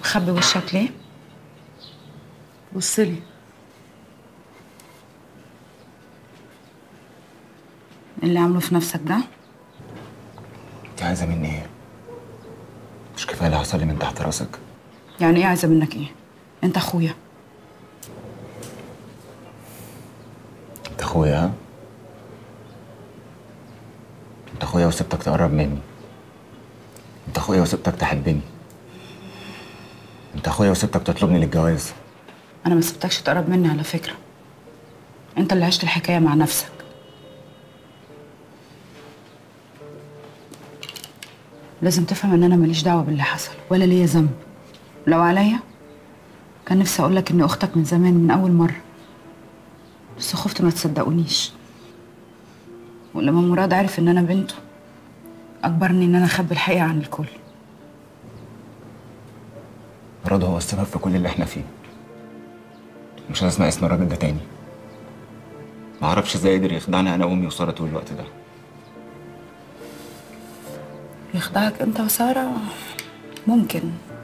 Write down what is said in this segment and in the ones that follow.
مخبي وشك ليه بصلي اللي عمله في نفسك ده انت عايزه مني ايه مش كفايه اللي حصل لي من تحت راسك يعني ايه عايزه منك ايه انت اخويا انت اخويا ها انت اخويا وسبتك تقرب مني انت اخويا وسبتك تحبني انت اخويا وسبتك تطلبني للجواز انا ما سبتكش تقرب مني على فكره انت اللي عشت الحكايه مع نفسك لازم تفهم ان انا ماليش دعوه باللي حصل ولا ليا ذنب لو عليا كان نفسي اقول لك اني اختك من زمان من اول مره بس خفت ما تصدقونيش ولما مراد عرف ان انا بنته اجبرني ان انا اخبي الحقيقه عن الكل مراد هو السبب في كل اللي احنا فيه مش هسمع اسم الراجل ده تاني ما اعرفش ازاي قدر يخدعني انا وامي وساره طول الوقت ده يخدعك انت وساره ممكن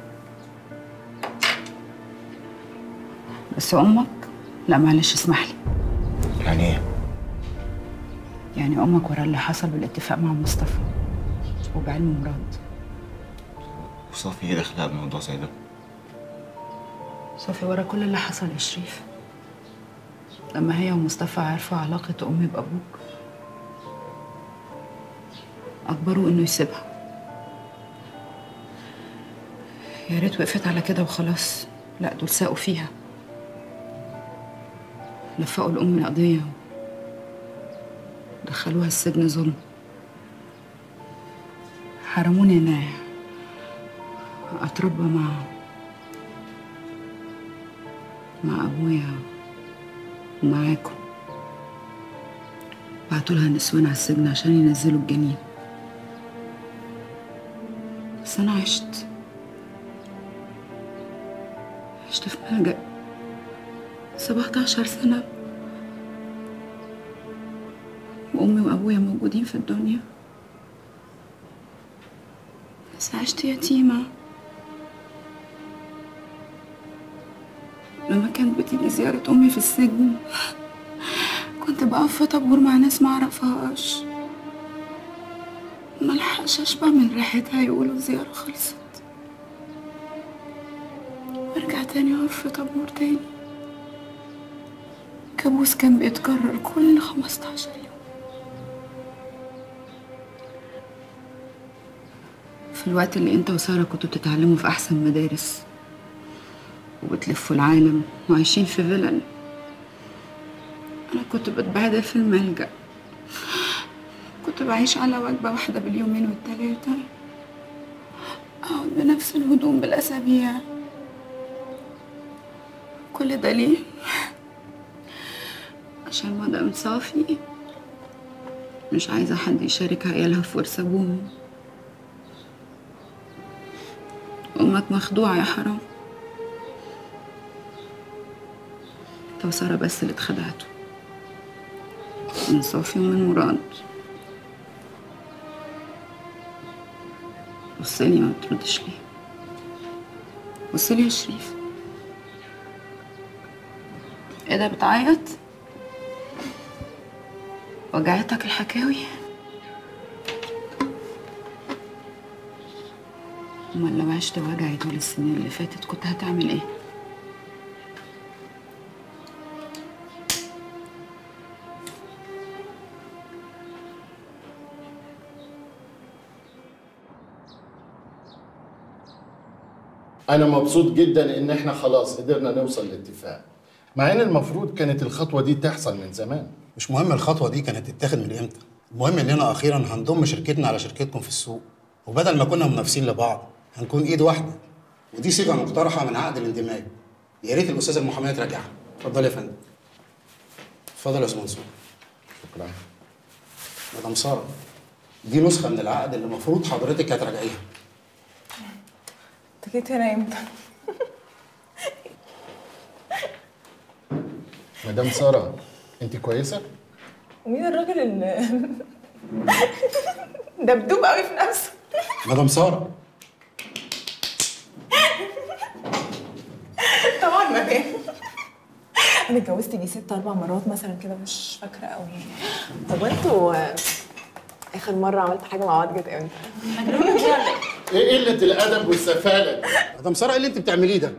بس امك لا معلش اسمح لي يعني ايه يعني امك ورا اللي حصل بالاتفاق مع مصطفى وبعلم مراد وصافي ايه دخلها بموضوع زي ده صافي ورا كل اللي حصل يا شريف لما هي ومصطفى عرفوا علاقة أمي بأبوك أجبروه إنه يسيبها يا ريت وقفت على كده وخلاص لا دول ساقوا فيها لفقوا الأم قضية دخلوها السجن ظلم حرموني أنا أتربى مع مع أبويا ومعاكم بعتوا لها نسوان على السجن عشان ينزلوا الجنين بس أنا عشت عشت في ملجأ 17 سنة وأمي وأبويا موجودين في الدنيا بس عشت يتيمة لما كانت بتيجي زيارة أمي في السجن كنت بقف في طابور مع ناس معرفهاش ملحقش أشبع من ريحتها يقولوا الزيارة خلصت وارجع تاني أقف في طابور تاني كابوس كان بيتكرر كل 15 يوم في الوقت اللي انت وسارة كنتوا بتتعلموا في أحسن مدارس وبتلفوا العالم وعايشين في فيلل أنا كنت بتبهدل في الملجأ كنت بعيش على وجبة واحدة باليومين والتلاتة أقعد بنفس الهدوم بالأسابيع كل ده ليه؟ عشان مدام صافي مش عايزة حد يشارك عيالها في ورث أبوهم أمك مخدوعة يا حرام انت وسارة بس اللي اتخدعتوا من صافي ومن مراد بصلي ما بتردش ليه بصلي يا شريف ايه ده بتعيط وجعتك الحكاوي امال لو عشت وجعي طول السنين اللي فاتت كنت هتعمل ايه انا مبسوط جدا ان احنا خلاص قدرنا نوصل لاتفاق مع ان المفروض كانت الخطوه دي تحصل من زمان مش مهم الخطوه دي كانت تتاخد من امتى المهم اننا اخيرا هنضم شركتنا على شركتكم في السوق وبدل ما كنا منافسين لبعض هنكون ايد واحده ودي صيغه مقترحه من عقد الاندماج يا ريت الاستاذه المحاميه تراجعها اتفضل يا فندم اتفضل يا استاذ منصور شكرا مدام ساره دي نسخه من العقد اللي المفروض حضرتك هتراجعيها انت جيت هنا امتى؟ مدام ساره انت كويسه ومين الراجل اللي دبدوب قوي في نفسه مدام ساره طبعا مدام انا اتجوزت يجي ست اربع مرات مثلا كده مش فاكره قوي طب وانتوا آه، اخر مره عملت حاجه مع بعض كانت امتى؟ ايه قله الادب والسفاله دي؟ مدام ساره ايه اللي انت بتعمليه ده؟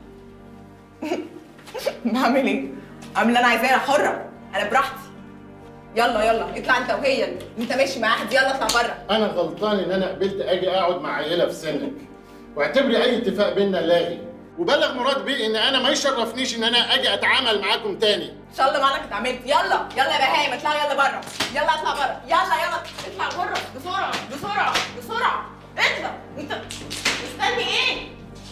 بعمل ايه؟ اعمل اللي انا عايزاه انا حره انا براحتي يلا يلا اطلع انت وهي انت ماشي مع احد يلا اطلع بره انا غلطان ان انا قبلت اجي اقعد مع عيله في سنك واعتبري اي اتفاق بينا لاغي وبلغ مراد بيه ان انا ما يشرفنيش ان انا اجي اتعامل معاكم تاني ان شاء الله مالك اتعملت يلا يلا يا بهايم اطلعوا يلا بره يلا اطلع بره يلا يلا اطلع بره بسرعه بسرعه بسرعه اطلع انت مستني ايه؟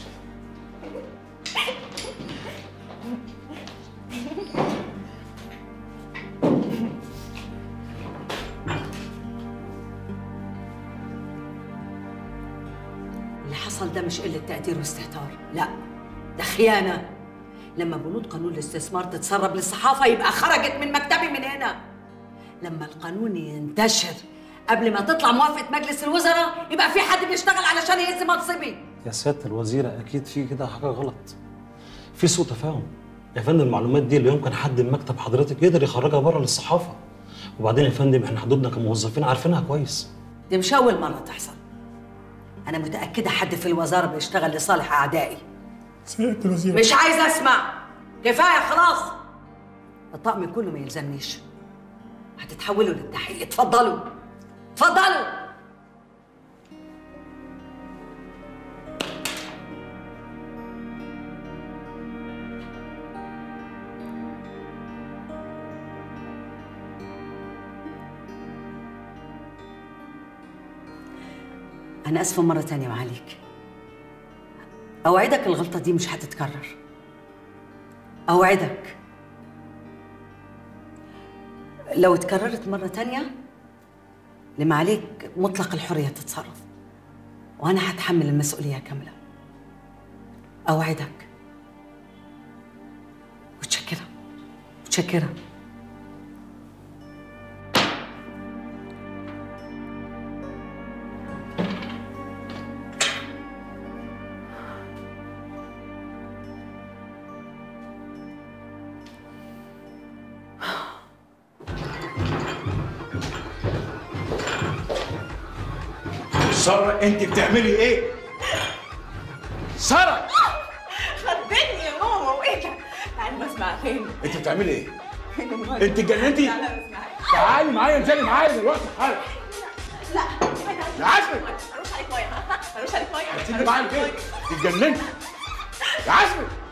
اللي حصل ده مش قلة تقدير واستهتار لا ده خيانة لما بنود قانون الاستثمار تتسرب للصحافة يبقى خرجت من مكتبي من هنا لما القانون ينتشر قبل ما تطلع موافقة مجلس الوزراء يبقى في حد بيشتغل علشان يهز منصبي يا سيادة الوزيرة أكيد في كده حاجة غلط في سوء تفاهم يا فندم المعلومات دي اللي يمكن حد من مكتب حضرتك يقدر يخرجها بره للصحافة وبعدين يا فندم احنا حدودنا كموظفين عارفينها كويس دي مش أول مرة تحصل أنا متأكدة حد في الوزارة بيشتغل لصالح أعدائي سيادة الوزير مش عايزة أسمع كفاية خلاص الطقم كله ما يلزمنيش هتتحولوا للتحقيق اتفضلوا اتفضلوا أنا آسفة مرة تانية معاليك أوعدك الغلطة دي مش هتتكرر أوعدك لو اتكررت مرة تانية لما عليك مطلق الحرية تتصرف وأنا هتحمل المسؤولية كاملة أوعدك متشكرة متشكرة سارة انت بتعملي ايه؟ سارة خدتني يا ماما وايه ده؟ تعالي بسمع فين؟ انت بتعملي ايه؟ انت اتجننتي؟ لا لا بسمعك تعالي معايا انزلي معايا دلوقتي حالا لا يا عزمي ملوش عليك ميه ملوش عليك ميه هتيجي معايا كده اتجننتي يا عزمي